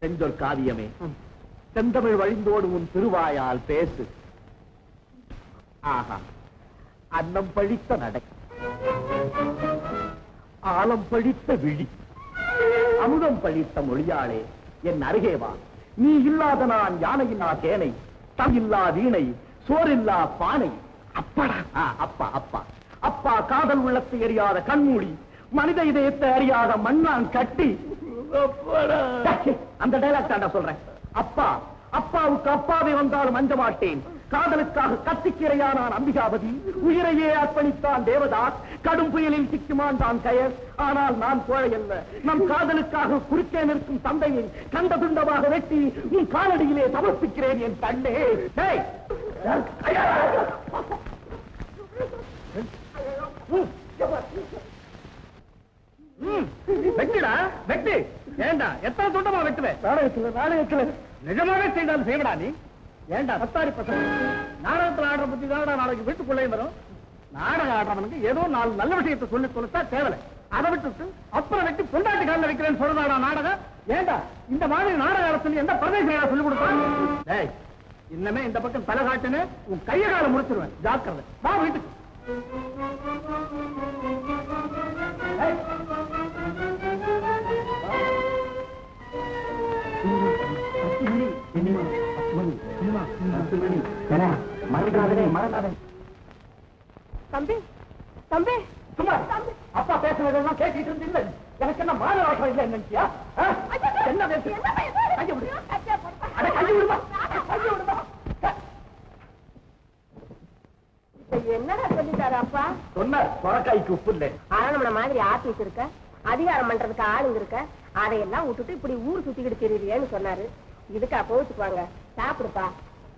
செஞ்சொல் காவியமே செந்தமிழ் வழிந்தோடும் உன் திருவாயால் பேசு ஆஹா அன்னம் பழித்த நடை ஆலம் பழித்த விழி அமுதம் பழித்த மொழியாளே என் அருகே வா நீ இல்லாத நான் யானையில்லா சேனை தம் இல்லா வீணை சோறில்லா பானை அப்படா ஆ, அப்பா அப்பா அப்பா காதல் உள்ளத்தை எறியாத கண்மூடி மனித இதயத்தை அறியாத மண்ணான் கட்டி ச்சே, அந்த டைலாக் தாண்டா சொல்றேன் அப்பா அப்பாவுக்கு அப்பாவே வந்தாலும் அஞ்ச மாட்டேன் காதலுக்காக கத்திக்கிரையானான் அம்பிகாபதி உயிரையே அர்ப்பணித்தான் தேவதாஸ் கடும் புயலில் சிக்குமான் கயர் ஆனால் நான் கோழை அல்ல நம் காதலுக்காக குறுக்கே நிற்கும் தந்தையை கண்ட துண்டமாக வெட்டி உன் காலடியிலே சமர்ப்பிக்கிறேன் என் கண்ணே டேய்! ம், வெட்டுடா வெட்டு ஏண்டா எத்தனை துண்டமா வெட்டுவேன் நாடகத்துல நாடகத்துல நிஜமாவே செய்தாலும் செய்வடா நீ ஏண்டா சத்தாரி பசங்க நாடகத்துல ஆடுற பத்தி தானடா நாளைக்கு வீட்டுக்குள்ளே வரும் நாடகம் ஆடுறவனுக்கு ஏதோ நாலு நல்ல விஷயத்தை சொல்லி கொடுத்தா தேவலை அதை விட்டுட்டு அப்புறம் வெட்டி பொண்டாட்டி காலில் வைக்கிறேன்னு சொல்றதாடா நாடகம் ஏண்டா இந்த மாதிரி நாடக அரசு எந்த பிரதேசம் சொல்லி கொடுத்தாங்க டேய் இன்னமே இந்த பக்கம் தலை காட்டுன்னு உன் கைய காலை முடிச்சிருவேன் ஜாக்கிரதை வா வீட்டுக்கு ஏய். தம்பி தம்பி சும்மா அப்பா பேசுறதெல்லாம் கேட்டுட்டு இருந்தீங்க எனக்கு என்ன மாத வாசம் இல்லை நினைச்சியா ஆ? என்ன பேசு கையை விடு அட கையை விடுமா கையை விடுமா என்னடா சொல்லிட்டாரு அப்பா சொன்னார் சொரக்காய்க்கு உப்பு இல்லை அரண்மனை மாதிரி ஆபீஸ் இருக்க அதிகாரம் பண்றதுக்கு ஆளுங்க இருக்க அதையெல்லாம் விட்டுட்டு இப்படி ஊர் சுத்திக்கிட்டு தெரியுறியேன்னு சொன்னாரு இதுக்கா போச்சுக்குவாங்க சாப்பிடுப்பா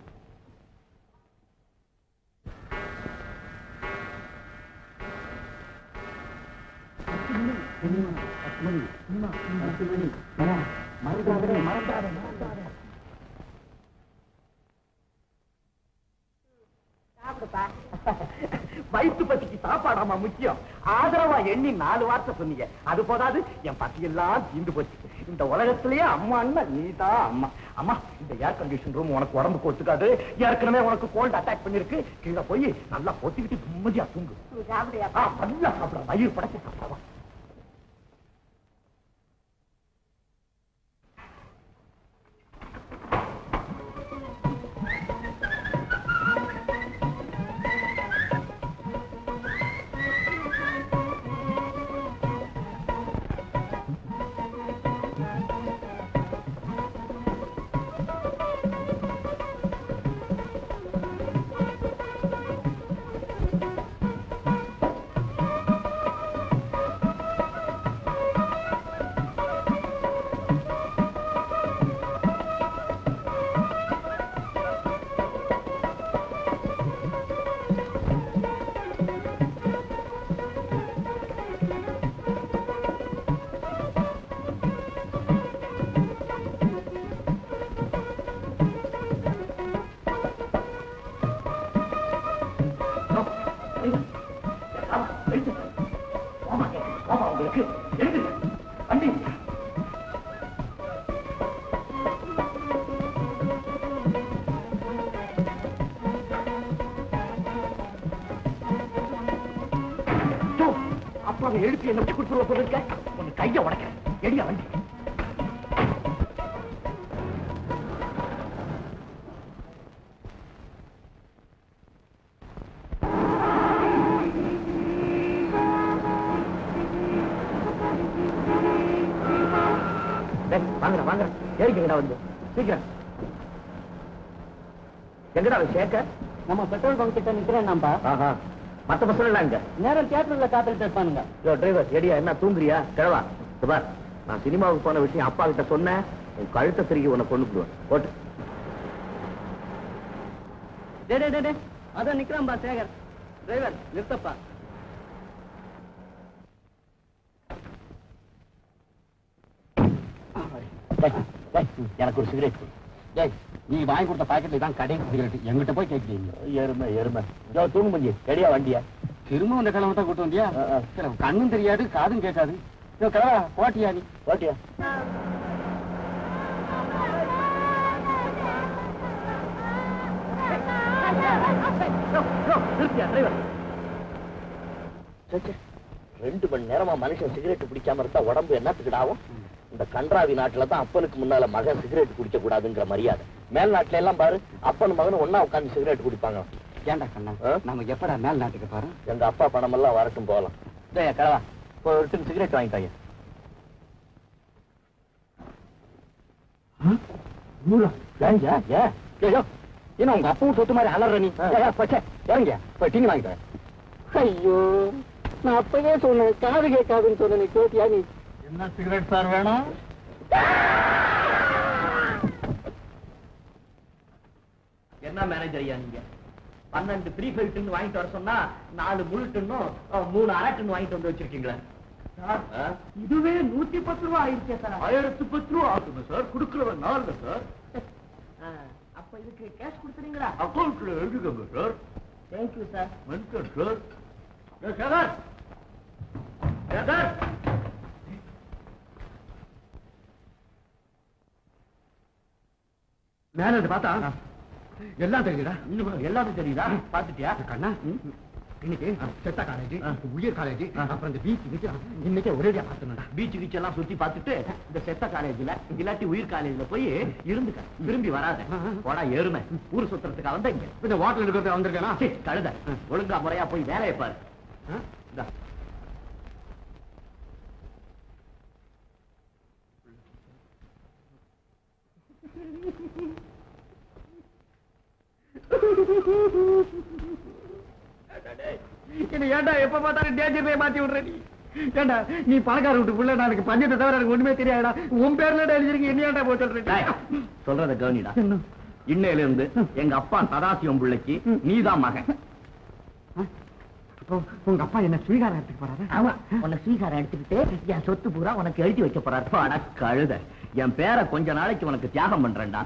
சாப்பிடுப்பா வயிற்று பசிக்கு சாப்பாடாமா முக்கியம் ஆதரவா எண்ணி நாலு வார்த்தை சொன்னீங்க அது போதாது என் பசி எல்லாம் தீந்து போச்சு இந்த உலகத்திலேயே அம்மான்னா நீதான் அம்மா அம்மா இந்த ஏர் கண்டிஷன் ரூம் உனக்கு உடம்புக்கு ஒத்துக்காது ஏற்கனவே உனக்கு கோல்ட் அட்டாக் பண்ணிருக்கு கீழே போய் நல்லா பொத்திக்கிட்டு நிம்மதியா தூங்கு நீ சாப்பிடுறியா ஆ, நல்லா சாப்பிட வயிறு படைச்சு சாப்பிடவா உங்களுக்கு எழுது வண்டி அப்பாவை எழுப்பி என்ன கொடுத்துருவ போயிருக்க உன் கைய உடைக்கிறேன் எடியா வண்டி வாங்குற வாங்குற ஏறிக்கங்கடா வந்து சீக்கிரம் எங்கடா சேகர் நம்ம பெட்ரோல் பங்க் கிட்ட நிக்கிறேன் நம்பா ஆஹா மத்த பசங்க எல்லாம் இங்க நேரம் தியேட்டர்ல காத்துட்டு இருப்பானுங்க யோ டிரைவர் எடியா என்ன தூங்குறியா கிழவா சுபார் நான் சினிமாவுக்கு போன விஷயம் அப்பா கிட்ட சொன்னேன் உன் கழுத்தை திருக்கி உன்னை கொண்டு போடுவேன் ஓட்டு டே டே டே, டே அதான் நிக்கிறான்பா சேகர் டிரைவர் நிறுத்தப்பா எனக்கு ஒரு சிகரெட் டேய் நீ வாங்கி கொடுத்த பாக்கெட்ல தான் கடைக்கு சிகரெட் எங்கிட்ட போய் கேட்கிறீங்க எருமை எருமை யோ தூங்கு மஞ்சி ரெடியா வண்டியா திரும்ப உன்னை கிளம்ப தான் கூட்டு வந்தியா ஆ, ஆ. சரி, கண்ணும் தெரியாது காதும் கேட்காது இதோ கிளவா போட்டியா நீ ஓட்டியா நிறுத்தியா டிரைவர் சே, சே. ரெண்டு மணி நேரமா மனுஷன் சிகரெட் பிடிக்காம இருந்தா உடம்பு என்னத்துக்கிடாவும் இந்த கன்றாவி நாட்டுல தான் அப்பனுக்கு முன்னால மகன் சிகரெட் குடிக்க கூடாதுங்கிற மரியாதை மேல் நாட்டுல எல்லாம் பாரு அப்பன் மகன் ஒண்ணா உட்கார்ந்து சிகரெட் குடிப்பாங்க ஏன்டா கண்ணா ஆ? நம்ம எப்படா மேல் நாட்டுக்கு போறோம் எங்க அப்பா பணம் எல்லாம் வரட்டும் போகலாம் டேய் கிழவா இப்போ ஒரு டின் சிகரெட் வாங்கிட்டாங்க ஏன் ஏன் ஏயோ என்ன உங்க அப்பாவும் சொத்து மாதிரி அலற நீ ஏய், ஏய், போச்சே, இறங்க போய் டின்னு வாங்கிட்டேன் ஐயோ நான் அப்பவே சொன்னேன் காது கேட்காதுன்னு சொன்ன நீ கேட்டியா நீ என்ன சிகரெட் சார் வேணும் என்ன மேனேஜர் ஐயா நீங்க பன்னெண்டு த்ரீ ஃபைவ் டின் வாங்கிட்டு வர சொன்னா நாலு முழு டின்னும் அஹ், மூணு அரை டின் வாங்கிட்டு வந்து வச்சிருக்கீங்களே ஆ? இதுவே நூத்தி பத்து ரூபா ஆயிடுச்சே சார் ஆயிரத்து பத்து ரூபா ஆகுங்க சார் கொடுக்கிறவன் நான் இல்ல சார் அப்ப இதுக்கு கேஷ் கொடுத்துறீங்களா அக்கௌண்ட்ல எழுதுங்க sir thank you sir welcome sir ஏ, சேகர் சேகர் மேல இருந்து பார்த்தா எல்லாம் தெரியுதா இன்னும் எல்லாரும் தெரியுதா பாத்துட்டியா கண்ணா இன்னைக்கு செத்த காலேஜ் உயர் காலேஜ் அப்புறம் இந்த பீச் கீச் இன்னைக்கு ஒரேடியா பார்த்தோம்டா பீச் கீச் எல்லாம் சுத்தி பார்த்துட்டு இந்த செத்த காலேஜ்ல இல்லாட்டி உயிர் காலேஜ்ல போய் இருந்துக்க திரும்பி வராத போடா ஏறுமை ஊர் சுத்துறதுக்காக வந்த இங்க இந்த வாட்டர் இருக்கிறது வந்திருக்கேனா சீ, கழுத ஒழுங்கா முறையா போய் வேலையை பாரு இந்தா. என்ன ஏன்டா எப்ப பார்த்தாலும் டேஞ்சர் மாத்தி விடுற நீ ஏன்டா நீ பணக்கார விட்டு புள்ள நான் எனக்கு பஞ்சத்தை தவிர எனக்கு ஒண்ணுமே தெரியாதா உன் பேர்ல எழுதிருக்கு என்ன ஏன்டா போய் டேய், சொல்றேன் சொல்றத கவனிடா இன்னையில இருந்து எங்க அப்பா சதாசிவம் பிள்ளைக்கு நீதான் மகன் அப்போ உங்க அப்பா என்ன ஸ்வீகாரம் எடுத்துக்கு போறாரு ஆமா உன்னை ஸ்வீகாரம் எடுத்துக்கிட்டு என் சொத்து பூரா உனக்கு எழுதி வைக்க போறாரு அட கழுத என் பேரை கொஞ்ச நாளைக்கு உனக்கு தியாகம் பண்றேன்டா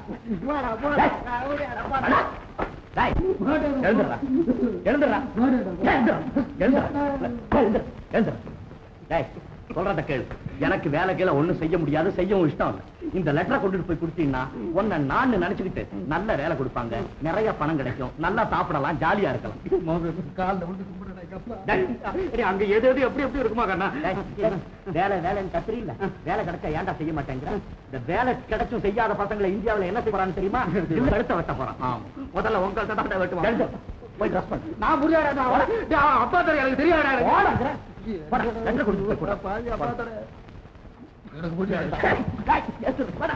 அடா. டேய், எழுந்துடுறா. எழுந்துடுறா. எழுந்துடுறா. எழுந்துடுறா. எழுந்துடுறா. எழுந்துடுறா. டேய், சொல்றத கேளு எனக்கு வேலை கீழே ஒண்ணும் செய்ய முடியாது செய்யவும் இஷ்டம் இல்லை இந்த லெட்டரை கொண்டுட்டு போய் கொடுத்தீங்கன்னா உன்னை நான் நினைச்சுக்கிட்டு நல்ல வேலை கொடுப்பாங்க நிறைய பணம் கிடைக்கும் நல்லா சாப்பிடலாம் ஜாலியா இருக்கலாம் டேய், டேய், அங்க எது எது எப்படி எப்படி இருக்குமா கண்ணா டேய், டேய், வேலை வேலைன்னு கத்துறீ இல்ல வேலை கிடைச்சா ஏன்டா செய்ய மாட்டேங்கிற இந்த வேலை கிடைச்சும் செய்யாத பசங்களை இந்தியாவுல என்ன செய்ய போறான்னு தெரியுமா இல்ல கழுத்தை வெட்ட போறான் ஆமா. முதல்ல உங்கள்கிட்ட தான் வெட்டுவான் போய் ட்ரெஸ் பண்ணு நான் புரியாடா அப்பா தெரியும் எனக்கு தெரியாடா எனக்கு. போடாங்கிற. போடா, லெட்டர் கொடுத்து போய் கொடு. பாவி, அப்பா தர. எனக்கு புரியாடா டேய், எடுத்து போடா.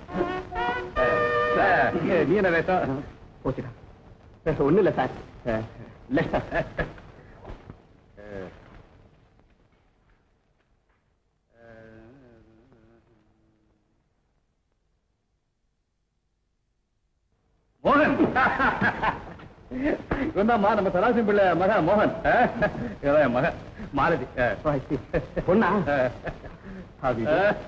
நீ என்ன வேஷம் போச்சுடா ஒண்ணு இல்ல சார் லெட்டர் மோகன் இவன்தாம்மா நம்ம சராசி பிள்ளை மகன் மோகன் இவன் என் மகன் மாலதி பொண்ணா அது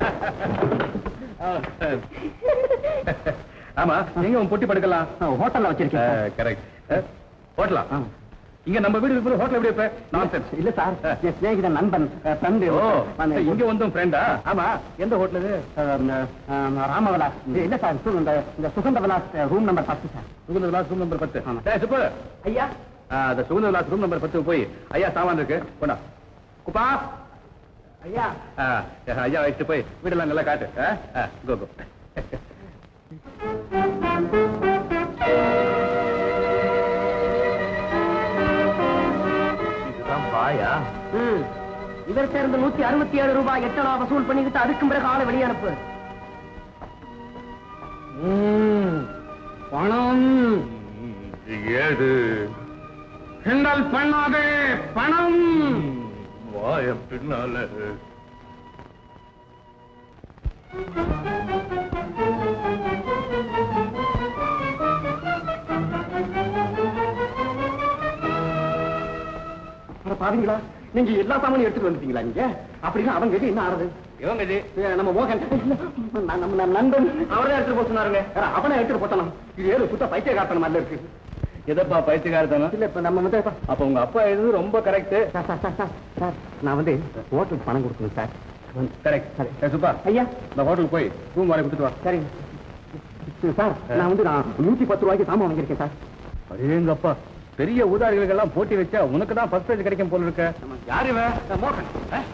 ஆமா எங்க உன் பொட்டி படுக்கலாம் ஹோட்டல்ல வச்சிருக்கேன் கரெக்ட் ஹோட்டலா இங்க நம்ம வீடு இருக்கிற ஹோட்டல் எப்படி இருப்ப நான் இல்ல சார் என் சிநேகிதன் நண்பன் ஃப்ரெண்டு ஓ இங்க வந்தும் ஃப்ரெண்டா ஆமா எந்த ஹோட்டல் இது ராமவிலாஸ் இல்ல சார் சு- இந்த இந்த சுகந்த விலாஸ் ரூம் நம்பர் பத்து sir Sugandha Vilas room number பத்து ஆமா. டேய் சுப்பு ஐயா ஆ, அந்த சுகுந்த விலாஸ் ரூம் நம்பர் பத்து போய் ஐயா சாமான் இருக்கு கொண்டா குப்பா ஐயா ஆ, ஐயா வச்சுட்டு போய் வீடெல்லாம் நல்லா காட்டு கோ கோ இதுதான் பாயா ம். இவர் சேர்ந்து நூத்தி அறுபத்தி ஏழு ரூபாய் எட்டனா வசூல் பண்ணிக்கிட்டு அதுக்கும் பிறகு ஆளை வெளியே அனுப்பு பணம் ஏது கிண்டல் பண்ணாதே பணம் வாய பின்னால அட பாருங்களா நீங்க எல்லா சாமானும் எடுத்துட்டு வந்துட்டீங்களா நீங்க அப்படின்னா அவங்க கிட்ட என்ன ஆறுது இவங்க இது நம்ம மோகன் இல்ல, நான் நம்ம நம்ம நண்பன் அவரே எடுத்துட்டு போக சொன்னாருங்க அட, அவனே எடுத்துட்டு போட்டலாம் இது ஏதோ சுத்த பைத்தியகாரத்தனம் மாதிரி இருக்கு எதப்பா பைத்தியகாரத்தனம் இல்ல இப்ப நம்ம வந்து அப்ப உங்க அப்பா எழுது ரொம்ப correct sir sir sir sir sir நான் வந்து ஹோட்டலுக்கு பணம் கொடுக்கணும் சார் கரெக்ட் சரி சுப்பா ஐயா இந்த ஹோட்டலுக்கு போய் ரூம் வாடகை கொடுத்துட்டு வா சரிங்க சார் நான் வந்து நான் நூத்தி பத்து ரூபாய்க்கு சாமான் வாங்கியிருக்கேன் சார் அடேங்கப்பா பெரிய ஊதாரிகளுக்கு எல்லாம் போட்டி வச்சா உனக்கு தான் ஃபர்ஸ்ட் பிரைஸ் கிடைக்கும் போல இருக்க யார் இவன் மோகன்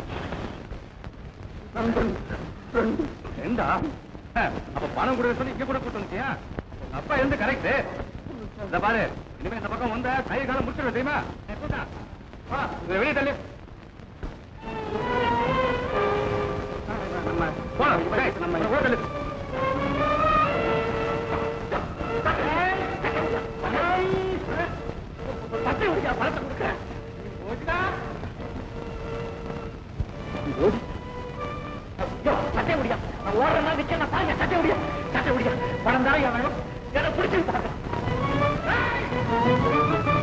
எந்தா அப்ப பணம் கொடுக்க சொல்லி இங்க கூட கூட்டு வந்துட்டியா அப்பா இருந்து கரெக்ட் இந்த பாரு இனிமே இந்த பக்கம் வந்த கை காலம் முடிச்சிருவேன் தெரியுமா எப்படா? வா, இதை வெளியே தள்ளு நம்ம போலாம், டேய், நம்ம ஊரை தள்ளு. பச்சை உரிக்கா, பழத்தை கொடுக்குறேன். ஓடிடா. ஓடி. ஐயோ, சட்டை முடியா நான் ஓடுறேன்னா நிக்க நான் பாருங்க சட்டை முடியா சட்டை முடியா பணம் தான் வேணும் என்ன பிடிச்சு பாருங்க